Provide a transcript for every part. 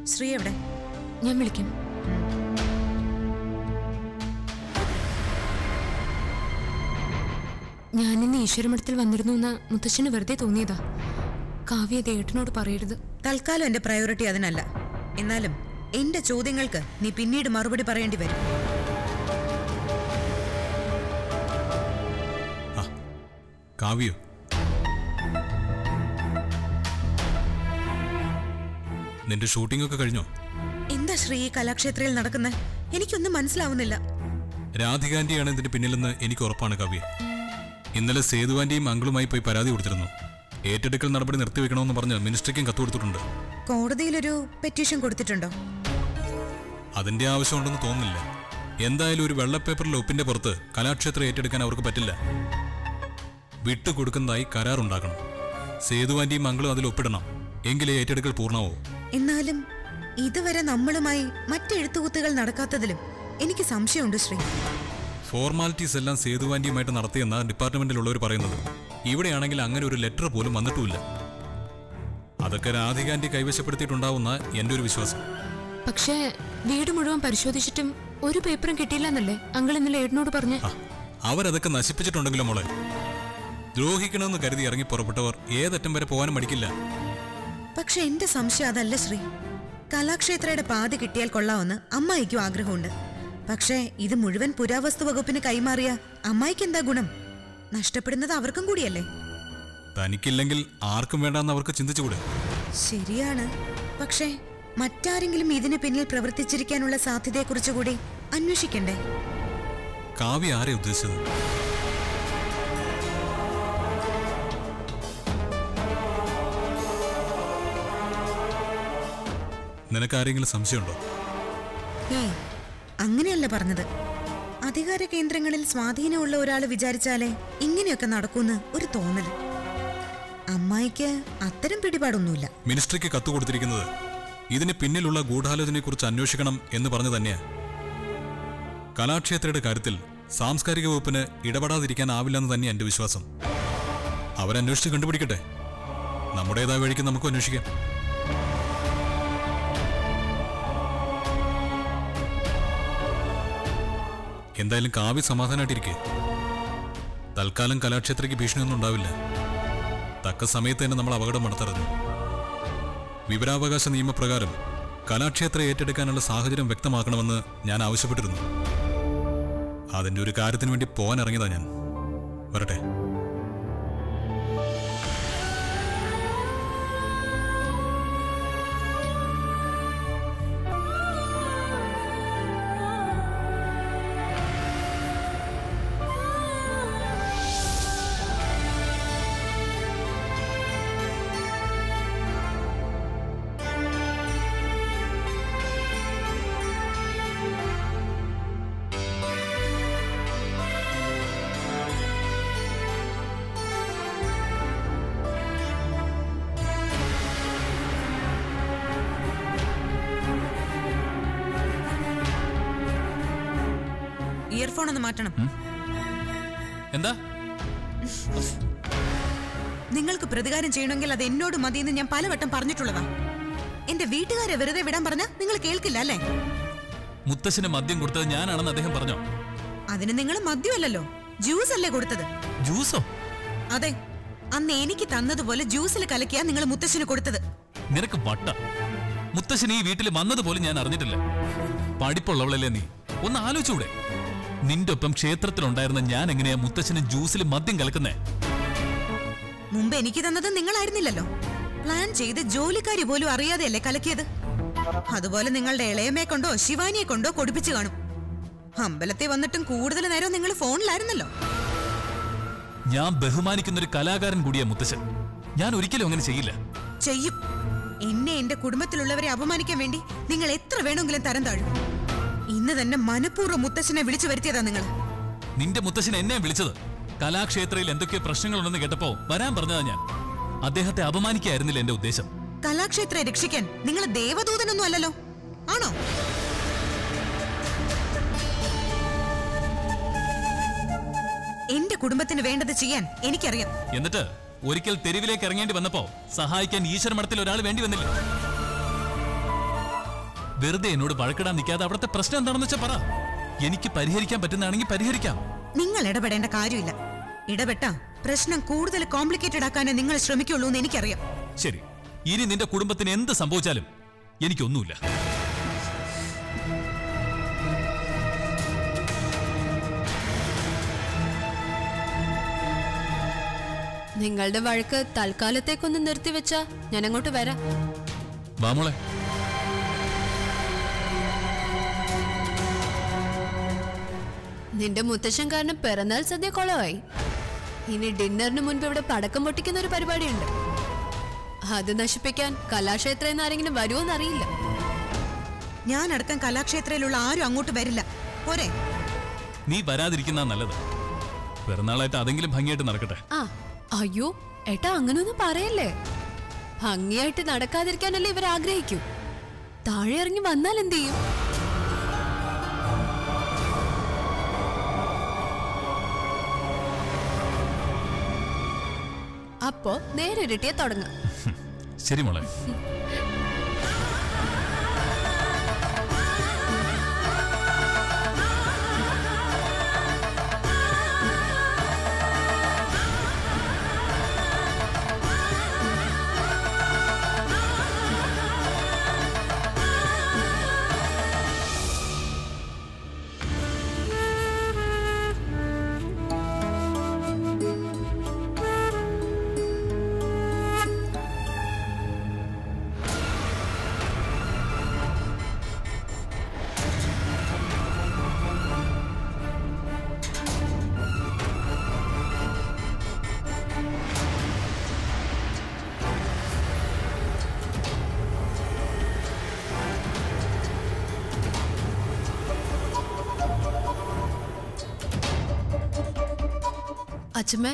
ശ്രീ എവിടെ ഞാൻ വിളിക്കാം ഞാനിന്ന് ഈശ്വരമഠത്തിൽ വന്നിരുന്നു എന്ന് മുത്തശ്ശന് വെറുതെ തോന്നിയതാ കാവ്യ അത് ഏട്ടനോട് പറയരുത് തൽക്കാലം എന്റെ പ്രയോറിറ്റി അതിനല്ല എന്നാലും എന്റെ ചോദ്യങ്ങൾക്ക് നീ പിന്നീട് മറുപടി പറയേണ്ടി വരും ആ കാവ്യോ നിന്റെ ഷൂട്ടിംഗ് ഒക്കെ കഴിഞ്ഞോ എന്താ ശ്രീ ഈ കലാക്ഷേത്രയിൽ നടക്കുന്നത് എനിക്കൊന്നും മനസ്സിലാവുന്നില്ല രാധികാന്റിയാണ് ഇതിന് പിന്നിലെന്ന് എനിക്ക് ഉറപ്പാണ് കാവ്യ ഇന്നലെ സേതുവാന്റിയും അങ്കിളുമായി പോയി പരാതി കൊടുത്തിരുന്നു ഏറ്റെടുക്കൽ നടപടി നിർത്തിവെക്കണമെന്ന് പറഞ്ഞ് മിനിസ്ട്രിക്കും കത്ത് കൊടുത്തിട്ടുണ്ട് കോടതിയിലൊരു പെറ്റീഷൻ കൊടുത്തിട്ടുണ്ടോ അതിന്റെ ആവശ്യമുണ്ടെന്ന് തോന്നുന്നില്ല എന്തായാലും ഒരു വെള്ളപ്പേപ്പറിൽ ഒപ്പിന്റെ പുറത്ത് കലാക്ഷേത്രം ഏറ്റെടുക്കാൻ അവർക്ക് പറ്റില്ല വിട്ടുകൊടുക്കുന്നതായി കരാറുണ്ടാക്കണം സേതുവാന്റിയും അങ്കിളും അതിൽ ഒപ്പിടണം എങ്കിലേ ഏറ്റെടുക്കൽ പൂർണ്ണമാവൂ എന്നാലും ഇതുവരെ നമ്മളുമായി മറ്റെഴുത്തുകുത്തുകൾ നടക്കാത്തതിലും എനിക്ക് സംശയമുണ്ട് ശ്രീ ഫോർമാലിറ്റീസ് എല്ലാം സേതുവാന്റിയുമായിട്ട് നടത്തിയെന്ന ഡിപ്പാർട്ട്മെന്റിലുള്ളവർ പറയുന്നത് ഇവിടെയാണെങ്കിൽ അങ്ങനെ ഒരു ലെറ്റർ പോലും വന്നിട്ടുമില്ല അതൊക്കെ രാധികാന്റി കൈവശപ്പെടുത്തിയിട്ടുണ്ടാവുന്ന എന്റെ ഒരു വിശ്വാസം പക്ഷേ വീട് മുഴുവൻ പരിശോധിച്ചിട്ടും ഒരു പേപ്പറും കിട്ടിയില്ല എന്നല്ലേ അങ്കിൾ ഇന്നലെ ഏട്ടനോട് പറഞ്ഞ് ആ, അവരതൊക്കെ നശിപ്പിച്ചിട്ടുണ്ടെങ്കിലോ മോളെ ദ്രോഹിക്കണമെന്ന് കരുതി ഇറങ്ങി പുറപ്പെട്ടവർ ഏതറ്റം വരെ പോകാനും മടിക്കില്ല പക്ഷെ എന്റെ സംശയം അതല്ല ശ്രീ കലാക്ഷേത്രയുടെ പാതി കിട്ടിയാൽ കൊള്ളാമെന്ന് അമ്മായിക്കും ആഗ്രഹമുണ്ട് പക്ഷേ ഇത് മുഴുവൻ പുരാവസ്തു വകുപ്പിന് കൈമാറിയ അമ്മായിക്ക് എന്താ ഗുണം നഷ്ടപ്പെടുന്നത് അവർക്കും കൂടിയല്ലേ തനിക്കില്ലെങ്കിൽ ആർക്കും വേണ്ടെന്ന് അവർക്ക് ചിന്തിച്ചുകൂടെ ശരിയാണ് പക്ഷേ മറ്റാരെങ്കിലും ഇതിന് പിന്നിൽ പ്രവർത്തിച്ചിരിക്കാനുള്ള സാധ്യതയെക്കുറിച്ച് കൂടി അന്വേഷിക്കണ്ടേ കാവ്യ ആരെ ഉദ്ദേശിച്ചത് നിനക്ക് ആരെങ്കിലും സംശയമുണ്ടോ ഏയ് അങ്ങനെയല്ല പറഞ്ഞത് അധികാര കേന്ദ്രങ്ങളിൽ സ്വാധീനമുള്ള ഒരാൾ വിചാരിച്ചാലേ ഇങ്ങനെയൊക്കെ നടക്കൂന്ന് ഒരു തോന്നല് അമ്മായിക്ക് അത്തരം പിടിപാടൊന്നുമില്ല മിനിസ്ട്രിക്ക് കത്ത് കൊടുത്തിരിക്കുന്നത് ഇതിന് പിന്നിലുള്ള ഗൂഢാലോചനയെക്കുറിച്ച് അന്വേഷിക്കണം എന്ന് പറഞ്ഞു തന്നെയാ കലാക്ഷേത്രയുടെ കാര്യത്തിൽ സാംസ്കാരിക വകുപ്പിന് ഇടപെടാതിരിക്കാനാവില്ലെന്ന് തന്നെ എന്റെ വിശ്വാസം അവരന്വേഷിച്ച് കണ്ടുപിടിക്കട്ടെ നമ്മുടേതായ വഴിക്ക് നമുക്ക് അന്വേഷിക്കാം എന്തായാലും കാവ്യ സമാധാനമായിട്ടിരിക്കെ തൽക്കാലം കലാക്ഷേത്രയ്ക്ക് ഭീഷണിയൊന്നും ഉണ്ടാവില്ല തക്ക സമയത്ത് തന്നെ നമ്മൾ അപകടം മണത്തറിഞ്ഞു വിവരാവകാശ നിയമപ്രകാരം കലാക്ഷേത്ര ഏറ്റെടുക്കാനുള്ള സാഹചര്യം വ്യക്തമാക്കണമെന്ന് ഞാൻ ആവശ്യപ്പെട്ടിരുന്നു അതിന്റെ ഒരു കാര്യത്തിന് വേണ്ടി പോകാൻ ഇറങ്ങിയതാ ഞാൻ വരട്ടെ ഇയർഫോൺ ഒന്ന് മാറ്റണം എന്താ നിങ്ങൾക്ക് പ്രതികാരം ചെയ്യണമെങ്കിൽ അത് എന്നോട് മതിയെന്ന് ഞാൻ പലവട്ടം പറഞ്ഞിട്ടുള്ളതാ എന്റെ വീട്ടുകാരെ വെറുതെ വിടാൻ പറഞ്ഞ നിങ്ങൾ കേൾക്കില്ല അല്ലേ മുത്തശ്ശന് മദ്യം കൊടുത്തത് ഞാനാണെന്ന് അദ്ദേഹം പറഞ്ഞോ അതിന് നിങ്ങൾ മദ്യമല്ലല്ലോ ജ്യൂസ് അല്ലേ കൊടുത്തത് ജ്യൂസോ അതെ അന്ന് എനിക്ക് തന്നതുപോലെ ജ്യൂസിൽ കലക്കിയാ നിങ്ങൾ മുത്തശ്ശന് കൊടുത്തത് നിനക്ക് വട്ട മുത്തശ്ശൻ ഈ വീട്ടിൽ വന്നതുപോലും ഞാൻ അറിഞ്ഞിട്ടില്ല പഠിപ്പുള്ളവളല്ലേ നീ ഒന്ന് ആലോചിച്ചൂടെ നിന്റെ ഒപ്പം ക്ഷേത്രത്തിലുണ്ടായിരുന്ന ഞാൻ എങ്ങനെയാ മുത്തശ്ശന് ജ്യൂസിൽ മദ്യം കലക്കുന്നേ മുമ്പ് എനിക്ക് തന്നത് നിങ്ങളായിരുന്നില്ലല്ലോ പ്ലാൻ ചെയ്ത് ജോലിക്കാരി പോലും അറിയാതെയല്ലേ കലക്കിയത് അതുപോലെ നിങ്ങളുടെ ഇളയമയെ കൊണ്ടോ ശിവാനിയെ കൊണ്ടോ കൊടുപ്പിച്ചു കാണും അമ്പലത്തിൽ വന്നിട്ടും കൂടുതൽ നേരം നിങ്ങൾ ഫോണിലായിരുന്നല്ലോ ഞാൻ ബഹുമാനിക്കുന്ന ഒരു കലാകാരൻ കൂടിയാ മുത്തശ്ശൻ ഞാൻ ഒരിക്കലും അങ്ങനെ ചെയ്യില്ല ചെയ്യും എന്നെ എന്റെ കുടുംബത്തിലുള്ളവരെ അപമാനിക്കാൻ വേണ്ടി നിങ്ങൾ എത്ര വേണമെങ്കിലും തരം താഴും ഇന്ന് തന്നെ മനഃപൂർവ്വം മുത്തശ്ശനെ വിളിച്ചു വരുത്തിയതാ നിങ്ങൾ നിന്റെ മുത്തശ്ശൻ എന്നെ വിളിച്ചത് കലാക്ഷേത്രയിൽ എന്തൊക്കെ പ്രശ്നങ്ങളുണ്ടെന്ന് കേട്ടപ്പോ വരാൻ പറഞ്ഞതാ ഞാൻ അദ്ദേഹത്തെ അപമാനിക്കായിരുന്നില്ല എന്റെ ഉദ്ദേശം കലാക്ഷേത്രെ രക്ഷിക്കാൻ നിങ്ങൾ ദേവദൂതനൊന്നും അല്ലല്ലോ ആണോ എന്റെ കുടുംബത്തിന് വേണ്ടത് ചെയ്യാൻ എനിക്കറിയാം എന്നിട്ട് ഒരിക്കൽ തെരുവിലേക്ക് ഇറങ്ങേണ്ടി വന്നപ്പോ സഹായിക്കാൻ ഈശ്വര മഠത്തിൽ ഒരാൾ വേണ്ടി വന്നില്ല വെറുതെ എന്നോട് വഴക്കിടാൻ നിൽക്കാതെ അവിടുത്തെ പ്രശ്നം എന്താണെന്ന് വെച്ചാൽ പറ എനിക്ക് പരിഹരിക്കാൻ പറ്റുന്നതാണെങ്കിൽ പരിഹരിക്കാം നിങ്ങൾ ഇടപെടേണ്ട കാര്യമില്ല ഇടപെട്ടാ പ്രശ്നം കൂടുതൽ കോംപ്ലിക്കേറ്റഡ് ആക്കാനേ നിങ്ങൾ ശ്രമിക്കുള്ളൂ എന്ന് എനിക്കറിയാം ശരി ഇനി നിന്റെ കുടുംബത്തിന് എന്ത് സംഭവിച്ചാലും എനിക്കൊന്നുമില്ല നിങ്ങളുടെ വഴക്ക് തൽക്കാലത്തേക്കൊന്ന് നിർത്തിവെച്ചാ ഞാൻ അങ്ങോട്ട് വരാം വാ മോളെ നിന്റെ മുത്തശ്ശൻ കാരണം പിറന്നാൾ സദ്യ കൊളമായി ഇനി ഡിന്നറിന് മുൻപ് ഇവിടെ പടക്കം പൊട്ടിക്കുന്ന ഒരു പരിപാടിയുണ്ട് അത് നശിപ്പിക്കാൻ കലാക്ഷേത്രയിൽ നിന്ന് ആരെങ്കിലും വരുമോന്ന് അറിയില്ല ഞാൻ അടക്കം കലാക്ഷേത്രയിലുള്ള ആരും അങ്ങോട്ട് വരില്ല പോരെ നീ വരാതിരിക്കുന്ന നല്ലത് പിറന്നാളായിട്ട് അതെങ്കിലും ഭംഗിയായിട്ട് നടക്കട്ടെ ആ അയ്യോ ഏട്ടാ അങ്ങനൊന്നും പറയല്ലേ ഭംഗിയായിട്ട് നടക്കാതിരിക്കാനല്ലേ ഇവർ ആഗ്രഹിക്കൂ താഴെ ഇറങ്ങി വന്നാൽ എന്ത് ചെയ്യും അപ്പോ നേരെ ഇരട്ടിയെ തുടങ്ങാം ശരി മോളെ അച്ഛമ്മേ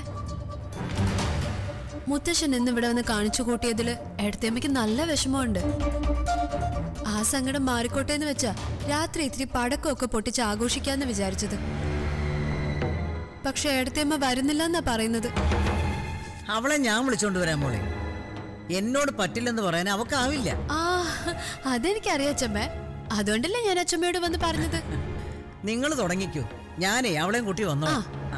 മുത്തശ്ശൻ ഇന്ന് ഇവിടെ വന്ന് കാണിച്ചു കൂട്ടിയതില് എടത്തേമ്മയ്ക്ക് നല്ല വിഷമമുണ്ട് ആ സങ്കടം മാറിക്കോട്ടെ എന്ന് വെച്ചാ രാത്രി ഇത്തിരി പടക്കമൊക്കെ പൊട്ടിച്ച് ആഘോഷിക്കാന്ന് വിചാരിച്ചത് പക്ഷെ എടത്തേമ്മ വരുന്നില്ല എന്നാ പറയുന്നത് അവളെ ഞാൻ വിളിച്ചോണ്ട് വരാൻ മോളെ എന്നോട് പറ്റില്ലെന്ന് പറയാൻ അവക്കാവില്ല ആ അതെനിക്കറിയാം അച്ഛമ്മേ അതുകൊണ്ടല്ലേ ഞാൻ അച്ഛമ്മയോട് വന്ന് പറഞ്ഞത് നിങ്ങൾ തുടങ്ങിക്കൂ ഞാനേ അവളെയും കൂട്ടി വന്നോ ആ.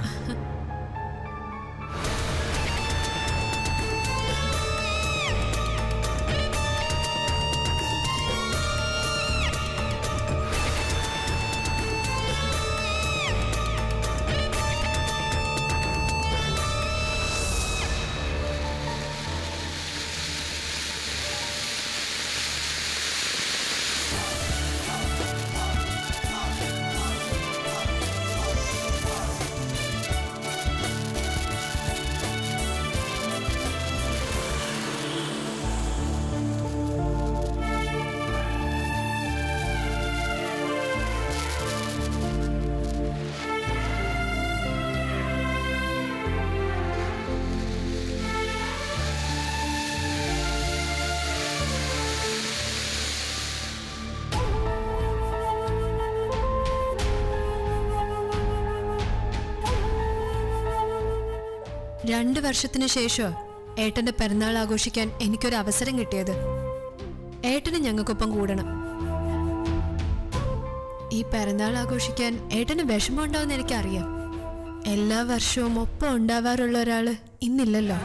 രണ്ട് വർഷത്തിന് ശേഷം ഏട്ടന്റെ പിറന്നാൾ ആഘോഷിക്കാൻ എനിക്കൊരു അവസരം കിട്ടിയത് ഏട്ടന് ഞങ്ങൾക്കൊപ്പം കൂടണം ഈ പിറന്നാൾ ആഘോഷിക്കാൻ ഏട്ടന് വിഷമമുണ്ടാവുമെന്ന് എനിക്കറിയാം എല്ലാ വർഷവും ഒപ്പം ഉണ്ടാവാറുള്ള ഒരാള് ഇന്നില്ലല്ലോ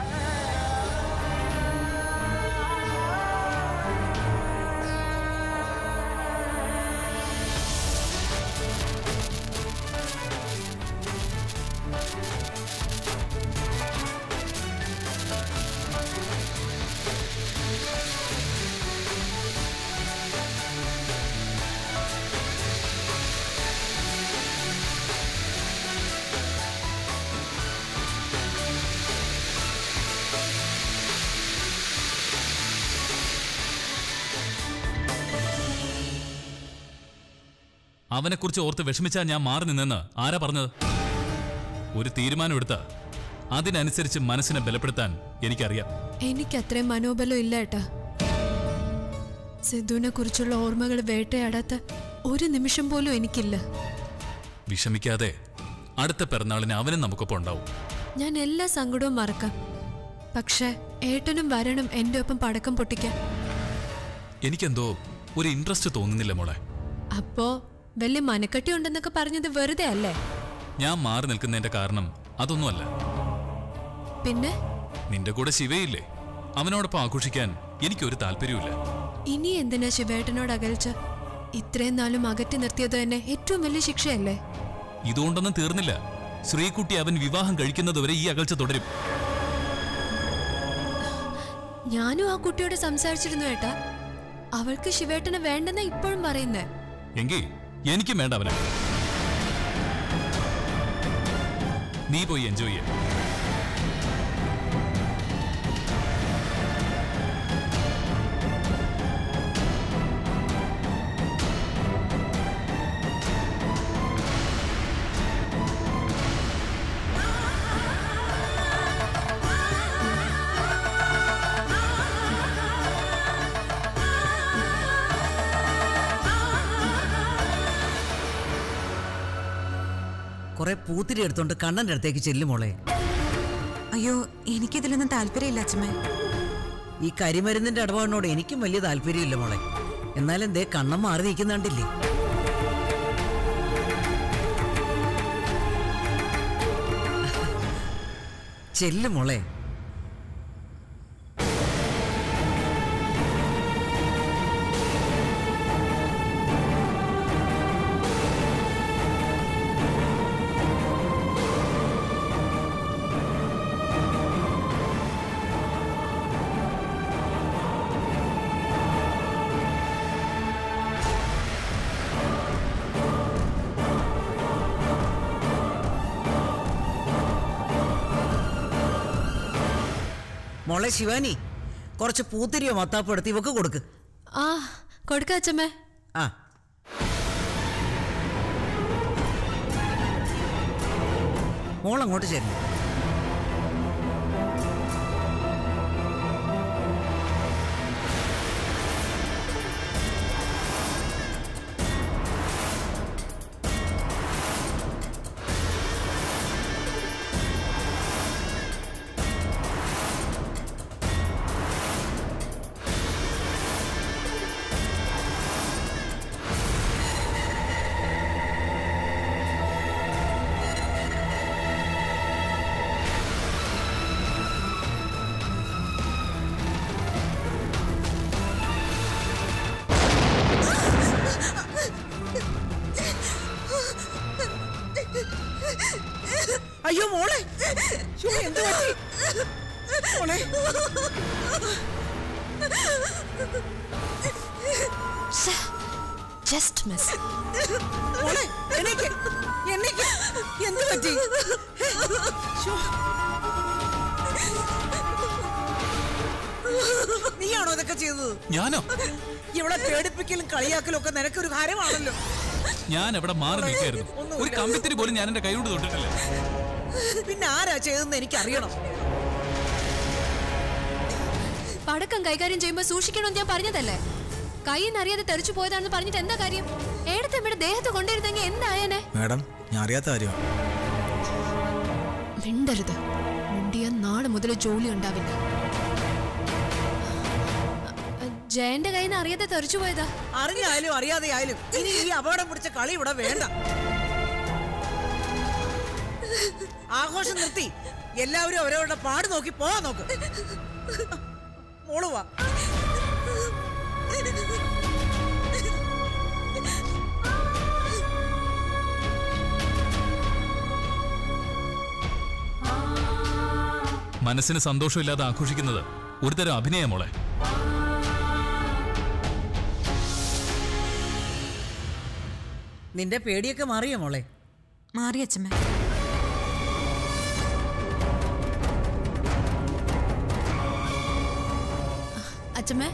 അവനെക്കുറിച്ച് ഓർത്ത് വിഷമിച്ചാ ഞാൻ മാറി നിന്നെന്ന് ആരാ പറഞ്ഞത് ഒരു തീരുമാനം എടുത്ത അതിനനുസരിച്ച് മനസ്സിനെ ബലപ്പെടുത്താൻ എനിക്കറിയാം എനിക്ക് അത്രയും മനോബലം ഇല്ല ഏട്ടാ സിദ്ധുവിനെ കുറിച്ചുള്ള ഓർമ്മകൾ വേട്ടയാടാത്ത ഒരു നിമിഷം പോലും എനിക്കില്ല വിഷമിക്കാതെ അടുത്ത പിറന്നാളിന് അവനും നമുക്കൊപ്പം ഉണ്ടാവും ഞാൻ എല്ലാ സങ്കടവും മറക്കാം പക്ഷെ ഏട്ടനും വരണം എൻ്റെ ഒപ്പം പടക്കം പൊട്ടിക്കാൻ എനിക്കെന്തോ ഒരു ഇൻട്രസ്റ്റ് തോന്നുന്നില്ല മോളെ അപ്പോ വലിയ മനക്കെട്ടി ഉണ്ടെന്നൊക്കെ പറഞ്ഞത് വെറുതെ അല്ലേ ഞാൻ മാറി നിൽക്കുന്നതിന്റെ കാരണം അതൊന്നുമല്ല പിന്നെ നിന്റെ കൂടെ ശിവയില്ലേ അവനോടൊപ്പം ആഘോഷിക്കാൻ എനിക്കൊരു താല്പര്യമില്ല ഇനി എന്തിനാ ശിവേട്ടനോട് അകൽച്ച ഇത്രയും നാളും അകറ്റി നിർത്തിയത് തന്നെ ഏറ്റവും വലിയ ശിക്ഷയല്ലേ ഇതുകൊണ്ടൊന്നും തീർന്നില്ല ശ്രീകുട്ടി അവൻ വിവാഹം കഴിക്കുന്നതുവരെ ഈ അകൽച്ച തുടരും ഞാനും ആ കുട്ടിയോട് സംസാരിച്ചിരുന്നു ഏട്ടാ അവൾക്ക് ശിവേട്ടനെ വേണ്ടെന്ന ഇപ്പോഴും പറയുന്നേ എങ്കിൽ എനിക്കും വേണ്ട അവനെ നീ പോയി എൻജോയ് ചെയ്യ കുറെ പൂത്തിരി എടുത്തോണ്ട് കണ്ണന്റെ അടുത്തേക്ക് ചെല്ലും മോളെ അയ്യോ എനിക്കിതിലൊന്നും താല്പര്യമില്ല അച്ഛമ്മേ ഈ കരിമരുന്നിന്റെ ഇടപാടിനോട് എനിക്കും വലിയ താല്പര്യമില്ല മോളെ എന്നാലും ദേ കണ്ണം മാറി നിൽക്കുന്നുണ്ടില്ലേ ചെല്ല് മോളെ മോളെ ശിവാനി കുറച്ച് പൂത്തിരിയോ മത്താപ്പോ എടുത്ത് ഇവക്ക് കൊടുക്ക് ആ കൊടുക്ക അച്ഛമ്മേ ആ മോൾ അങ്ങോട്ട് ചെല്ലു അയ്യോ മോളെ ശ്ശോ, എന്ത് പറ്റി മോളെ ജസ്റ്റ് മിസ് മോളെ എണീക്ക് എണീക്ക് എന്ത് പറ്റി ശ്ശോ. നീയാണോ ഇതൊക്കെ ചെയ്തത് ഞാനോ ഇവിടെ പേടിപ്പിക്കലും കളിയാക്കലും ഒക്കെ നിനക്കൊരു കാര്യമാണല്ലോ ഞാൻ എവിടെ മാറി നിൽക്കായിരുന്നു ഒരു കമ്പിത്തിരി പോലും ഞാൻ എന്റെ കൈകൊണ്ട് തൊട്ടിട്ടില്ല പിന്നെ ആരാ ചെയ്തതെന്ന് എനിക്കറിയണം പടക്കം കൈകാര്യം ചെയ്യുമ്പോ സൂക്ഷിക്കണമെന്ന് ഞാൻ പറഞ്ഞതല്ലേ കൈ അറിയാതെ തെറിച്ചു പോയതാണെന്ന് പറഞ്ഞിട്ട് എന്താ കാര്യം ഏടത്തമ്മയുടെ ദേഹത്ത് കൊണ്ടിരുന്നെങ്കിൽ എന്തായനെ മാഡം ഞാൻ അറിയാത്ത കാര്യമാണ് മിണ്ടരുത് മുണ്ടിയ നാളെ മുതൽ ജോലി ഉണ്ടാവില്ല ജയന്റെ കയ്യിൽ നിന്ന് അറിയാതെ തെറിച്ചു പോയതാ അറിഞ്ഞായാലും അറിയാതെ ആയാലും ഇനി ഈ അപകടം പിടിച്ച കളി ഇവിടെ വേണ്ട ആഘോഷം നിർത്തി എല്ലാവരും അവരവരുടെ പാട് നോക്കി പോവാൻ നോക്ക് മോള് വാ മനസ്സിന് സന്തോഷമില്ലാതെ ആഘോഷിക്കുന്നത് ഒരുതരം അഭിനയ മോളെ നിന്റെ പേടിയൊക്കെ മാറിയോ മോളെ മാറി അച്ഛമ്മേ അച്ഛമ്മേ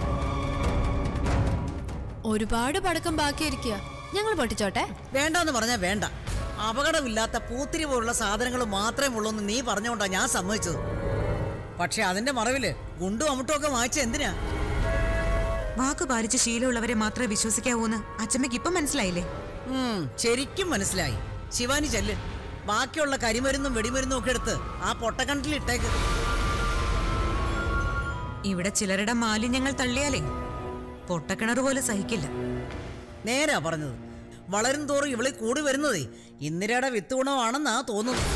ഒരുപാട് പടക്കം ബാക്കിയിരിക്കുക ഞങ്ങൾ പൊട്ടിച്ചോട്ടെ വേണ്ടെന്ന് പറഞ്ഞാ വേണ്ട അപകടമില്ലാത്ത പൂത്തിരി പോലുള്ള സാധനങ്ങൾ മാത്രമേ ഉള്ളൂ എന്ന് നീ പറഞ്ഞുകൊണ്ടാ ഞാൻ സമ്മതിച്ചത് പക്ഷെ അതിന്റെ മറവില് ഗുണ്ടും അമുട്ടും ഒക്കെ വാങ്ങിച്ച എന്തിനാ വാക്ക് പാലിച്ച് ശീലമുള്ളവരെ മാത്രമേ വിശ്വസിക്കാവൂന്ന് അച്ഛമ്മയ്ക്ക് ഇപ്പം മനസ്സിലായില്ലേ ഉം, ശരിക്കും മനസ്സിലായി ശിവാനി ചെല്ല് ബാക്കിയുള്ള കരിമരുന്നും വെടിമരുന്നും ഒക്കെ എടുത്ത് ആ പൊട്ടക്കണ്ടിൽ ഇട്ടേക്ക് ഇവിടെ ചിലരുടെ മാലിന്യങ്ങൾ തള്ളിയാലേ പൊട്ടക്കിണർ പോലെ സഹിക്കില്ല നേരാ പറഞ്ഞത് വളരും തോറും ഇവളി കൂടി വരുന്നതേ ഇന്ദിരയുടെ വിത്ത് ഗുണമാണെന്നാ തോന്നുന്നു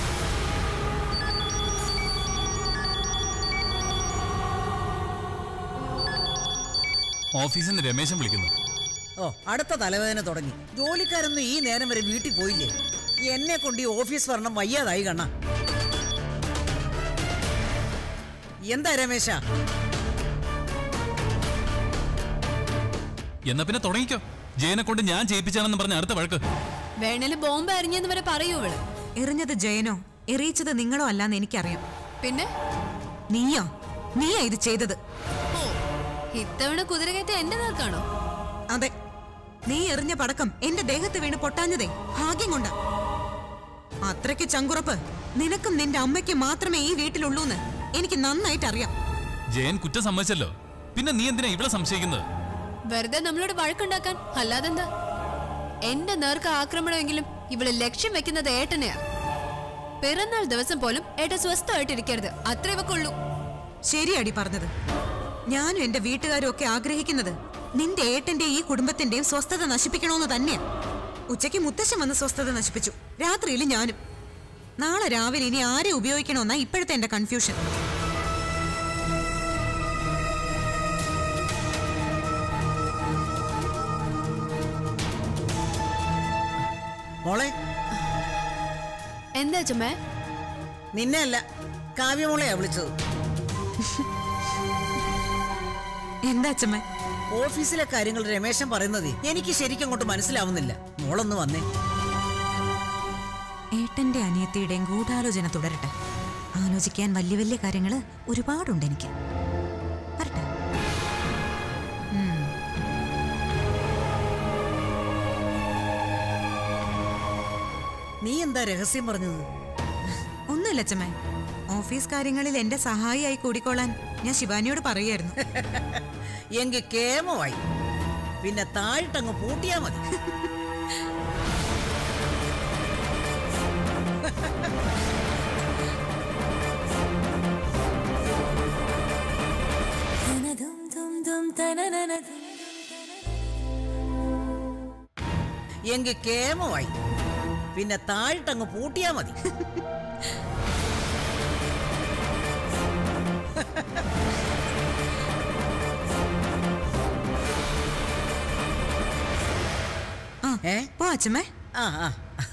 ഓഫീസിൽ നിന്ന് രമേശൻ വിളിക്കുന്നു ഓ അടുത്ത തലവേദന തുടങ്ങി ജോലിക്കാരൊന്നും ഈ നേരം വരെ വീട്ടിൽ പോയില്ലേ എന്നെ കൊണ്ട് ഈ ഓഫീസ് വരണം വയ്യാതായി കണ്ണ എന്താ രമേശ എന്നാ പിന്നെ തുടങ്ങിക്കോ ജയനെ കൊണ്ട് ഞാൻ ചെയ്യിപ്പിച്ചാണെന്ന് പറഞ്ഞ അടുത്ത വഴക്ക് വേണേല് ബോംബ് എറിഞ്ഞെന്ന് വരെ പറയൂ ഇവള് എറിഞ്ഞത് ജയനോ എറിയിച്ചത് നിങ്ങളോ അല്ലാന്ന് എനിക്കറിയാം പിന്നെ നീയോ നീയാ ഇത് ചെയ്തത് ഓ ഇത്തവണ കുതിര കയറ്റ എന്റെ നേർക്കാണോ അതെ നീ എറിഞ്ഞ പടക്കം എന്റെ ദേഹത്ത് വീണ് പൊട്ടാഞ്ഞതേ ഭാഗ്യം കൊണ്ടാ അത്രയ്ക്ക് ചങ്കുറപ്പ് നിനക്കും നിന്റെ അമ്മയ്ക്കും മാത്രമേ ഈ വീട്ടിലുള്ളൂന്ന് എനിക്ക് നന്നായിട്ട് അറിയാം ജയൻ കുറ്റം സമ്മതിച്ചല്ലോ പിന്നെ നീ എന്തിനാ ഇവിടെ സംശയിക്കുന്നത് വെറുതെ നമ്മളോട് വഴക്കുണ്ടാക്കാൻ അല്ലാതെന്താ എന്റെ നേർക്ക് ആക്രമണമെങ്കിലും ഇവള് ലക്ഷ്യം വെക്കുന്നത് ഏട്ടനെയാ പിറന്നാൾ ദിവസം പോലും ഏട്ടൻ സ്വസ്ഥമായിട്ടിരിക്കരുത് അത്ര ഇവക്കുള്ളൂ ശരിയാടി പറഞ്ഞത് ഞാനും എന്റെ വീട്ടുകാരും ഒക്കെ ആഗ്രഹിക്കുന്നത് നിന്റെ ഏട്ടന്റെ ഈ കുടുംബത്തിന്റെയും സ്വസ്ഥത നശിപ്പിക്കണമെന്ന് തന്നെയാ ഉച്ചയ്ക്ക് മുത്തശ്ശൻ വന്ന് സ്വസ്ഥത നശിപ്പിച്ചു രാത്രിയിൽ ഞാനും നാളെ രാവിലെ ഇനി ആരെ ഉപയോഗിക്കണമെന്നാ ഇപ്പോഴത്തെ എന്റെ കൺഫ്യൂഷൻ മോളെ എന്താ ചുമ്മേ നിന്നെ അല്ല കാവ്യമോളെയാ വിളിച്ചത് എന്താ അച്ഛമ്മ ഓഫീസിലെ കാര്യങ്ങൾ രമേശൻ പറയുന്നത് എനിക്ക് ശരിക്കും അങ്ങോട്ട് മനസ്സിലാവുന്നില്ല മോളൊന്ന് വന്നേ ഏട്ടന്റെ അനിയത്തിയുടെയും ഗൂഢാലോചന തുടരട്ടെ ആലോചിക്കാൻ വലിയ വലിയ കാര്യങ്ങൾ ഒരുപാടുണ്ട് എനിക്ക് വരട്ടെ ഉം. നീ എന്താ രഹസ്യം പറഞ്ഞത് ഒന്നുമില്ല അച്ഛമ്മേ ഓഫീസ് കാര്യങ്ങളിൽ എന്റെ സഹായിയായി കൂടിക്കോളാൻ ഞാൻ ശിവാനിയോട് പറയായിരുന്നു എങ്കിൽ കേമമായി പിന്നെ താഴിട്ടങ്ങ് പൂട്ടിയാ മതി എങ്കിൽ കേമമായി പിന്നെ താഴിട്ടങ്ങ് പൂട്ടിയാ മതി ആ ഏ? പോ അച്ഛമ്മേ ആ ആ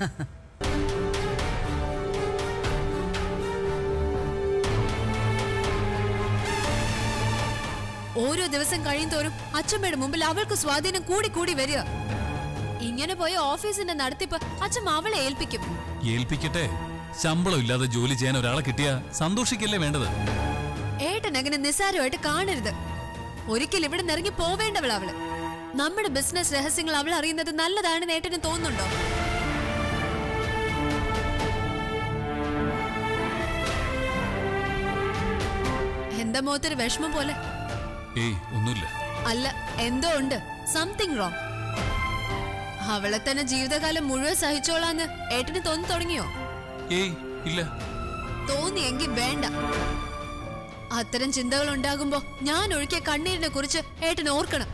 ഓരോ ദിവസം കഴിയും തോറും അച്ഛമ്മയുടെ മുമ്പിൽ അവൾക്ക് സ്വാധീനം കൂടി കൂടി വരിക ഇങ്ങനെ പോയ ഓഫീസിന്റെ നടത്തിപ്പ് അച്ഛമ്മ അവളെ ഏൽപ്പിക്കും ഏൽപ്പിക്കട്ടെ ശമ്പളം ഇല്ലാതെ ജോലി ചെയ്യാൻ ഒരാളെ കിട്ടിയാ സന്തോഷിക്കല്ലേ വേണ്ടത് ഏട്ടൻ അങ്ങനെ നിസ്സാരമായിട്ട് കാണരുത് ഒരിക്കൽ ഇവിടെ നിറങ്ങി പോവേണ്ടവൾ അവള് നമ്മുടെ ബിസിനസ് രഹസ്യങ്ങൾ അവൾ അറിയുന്നത് നല്ലതാണെന്ന് ഏട്ടന് തോന്നുന്നുണ്ടോ എന്താ മോത്തൊരു വിഷമം പോലെ ഏയ് ഒന്നുമില്ല അല്ല എന്തോ ഉണ്ട് സംതിങ് റോങ് അവളെ തന്നെ ജീവിതകാലം മുഴുവൻ സഹിച്ചോളാന്ന് ഏട്ടന് തോന്നി തുടങ്ങിയോ ഏയ് ഇല്ല തോന്നിയെങ്കിൽ വേണ്ട അത്തരം ചിന്തകൾ ഉണ്ടാകുമ്പോ ഞാൻ ഒഴുക്കിയ കണ്ണീരിനെ കുറിച്ച് ഏട്ടൻ ഓർക്കണം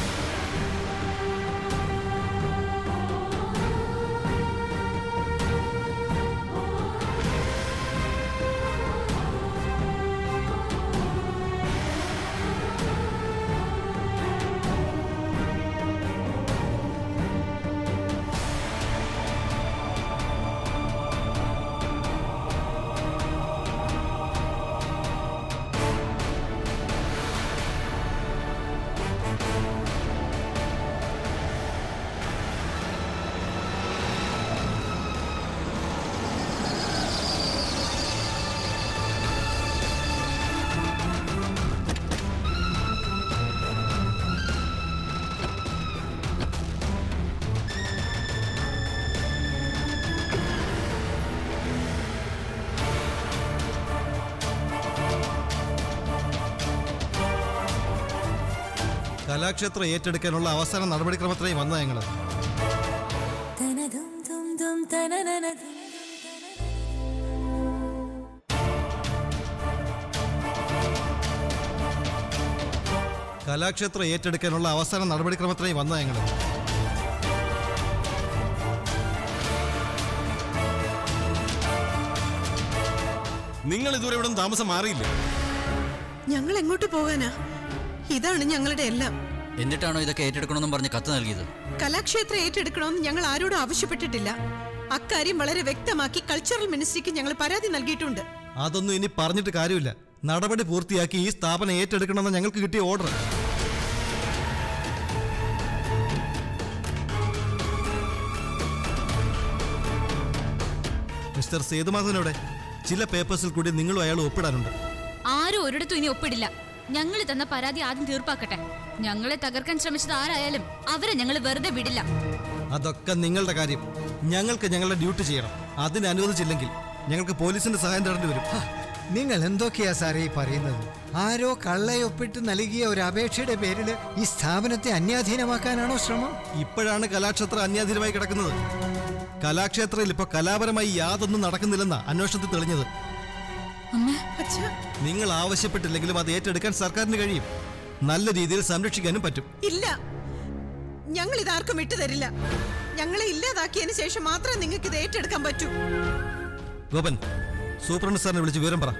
കലാക്ഷേത്രം ഏറ്റെടുക്കാനുള്ള അവസാന നടപടിക്രമത്തിനായി വന്ന ഞങ്ങൾ കലാക്ഷേത്രം ഏറ്റെടുക്കാനുള്ള അവസാന നടപടിക്രമത്തിനായി വന്നതാ ഞങ്ങൾ നിങ്ങൾ ഇതുവരെ ഇവിടെ നിന്ന് താമസം മാറിയില്ല ഞങ്ങൾ എങ്ങോട്ട് പോകാനാ ഇതാണ് ഞങ്ങളുടെ എല്ലാം എന്നിട്ടാണോ ഇതൊക്കെ ഏറ്റെടുക്കണമെന്നും പറഞ്ഞ് കത്ത് നൽകിയത് കലാക്ഷേത്രം ഏറ്റെടുക്കണമെന്ന് ഞങ്ങൾ ആരോടും ആവശ്യപ്പെട്ടിട്ടില്ല അക്കാര്യം വളരെ വ്യക്തമാക്കി കൾച്ചറൽ മിനിസ്ട്രിക്ക് ഞങ്ങൾ പരാതി നൽകിയിട്ടുണ്ട് അതൊന്നും ഇനി പറഞ്ഞിട്ട് കാര്യമില്ല നടപടി പൂർത്തിയാക്കി ഈ സ്ഥാപനം ഏറ്റെടുക്കണമെന്ന് ഞങ്ങൾക്ക് കിട്ടിയ ഓർഡർ മിസ്റ്റർ സേതുമാധവനോടെ ചില പേപ്പേഴ്സിൽ കൂടി നിങ്ങളും അയാൾ ഒപ്പിടാനുണ്ട് ആരും ഒരിടത്തും ഇനി ഒപ്പിടില്ല ഞങ്ങൾ തന്ന പരാതി ആദ്യം തീർപ്പാക്കട്ടെ ഞങ്ങളെ തകർക്കാൻ ശ്രമിച്ചത് ആരായാലും അവരെ ഞങ്ങൾ വെറുതെ വിടില്ല അതൊക്കെ നിങ്ങളുടെ കാര്യം ഞങ്ങൾക്ക് ഞങ്ങളുടെ ഡ്യൂട്ടി ചെയ്യണം അതിന് അനുവദിച്ചില്ലെങ്കിൽ ഞങ്ങൾക്ക് പോലീസിന്റെ സഹായം തേടേണ്ടി വരും നിങ്ങൾ എന്തൊക്കെയാ സാറേ ഈ പറയുന്നത് ആരോ കള്ളയൊപ്പിട്ട് നൽകിയ ഒരു അപേക്ഷയുടെ പേരിൽ ഈ സ്ഥാപനത്തെ അന്യാധീനമാക്കാനാണോ ശ്രമം ഇപ്പോഴാണ് കലാക്ഷേത്രം അന്യാധീനമായി കിടക്കുന്നത് കലാക്ഷേത്രയിൽ ഇപ്പൊ കലാപരമായി യാതൊന്നും നടക്കുന്നില്ലെന്നാ അന്വേഷണത്തിൽ തെളിഞ്ഞത് അച്ഛാ നിങ്ങൾ ആവശ്യപ്പെട്ടില്ലെങ്കിലും അത് ഏറ്റെടുക്കാൻ സർക്കാരിന് കഴിയും നല്ല രീതിയിൽ സംരക്ഷിക്കാനും പറ്റും ഇല്ല ഞങ്ങൾ ഇതാർക്കും വിട്ടുതരില്ല ഞങ്ങളെ ഇല്ലാതാക്കിയതിന് ശേഷം മാത്രമേ നിങ്ങൾക്ക് ഇത് ഏറ്റെടുക്കാൻ പറ്റൂ ഗോപൻ സൂപ്രണ്ട് സാറിനെ വിളിച്ച് വിവരം പറ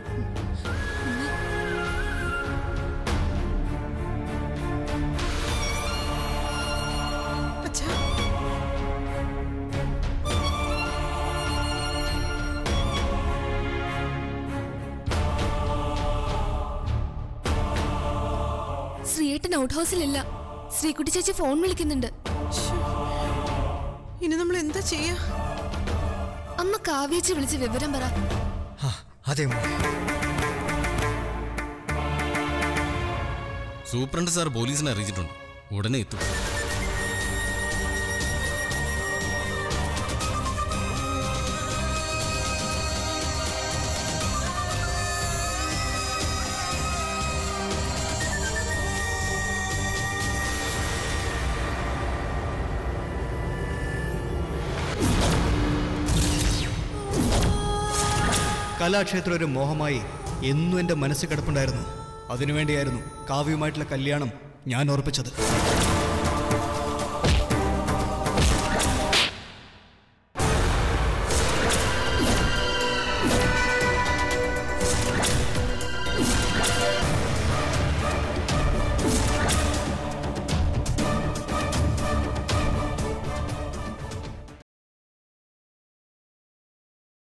അച്ഛാ ശ്രീയേട്ടൻ ഔട്ട് ഹൗസിലില്ല ശ്രീകുട്ടി ചേച്ചി ഫോൺ വിളിക്കുന്നുണ്ട് ഇനി നമ്മൾ എന്താ ചെയ്യാ അമ്മ കാവ്യേച്ചി വിളിച്ച് വിവരം പറ ആ, അതെ മോളെ സൂപ്രണ്ട് സാർ പോലീസിനെ അറിയിച്ചിട്ടുണ്ട് ഉടനെ എത്തും കലാക്ഷേത്രം ഒരു മോഹമായി എന്നും എൻ്റെ മനസ്സിൽ കിടപ്പുണ്ടായിരുന്നു അതിനുവേണ്ടിയായിരുന്നു കാവ്യവുമായിട്ടുള്ള കല്യാണം ഞാൻ ഓർപ്പിച്ചത്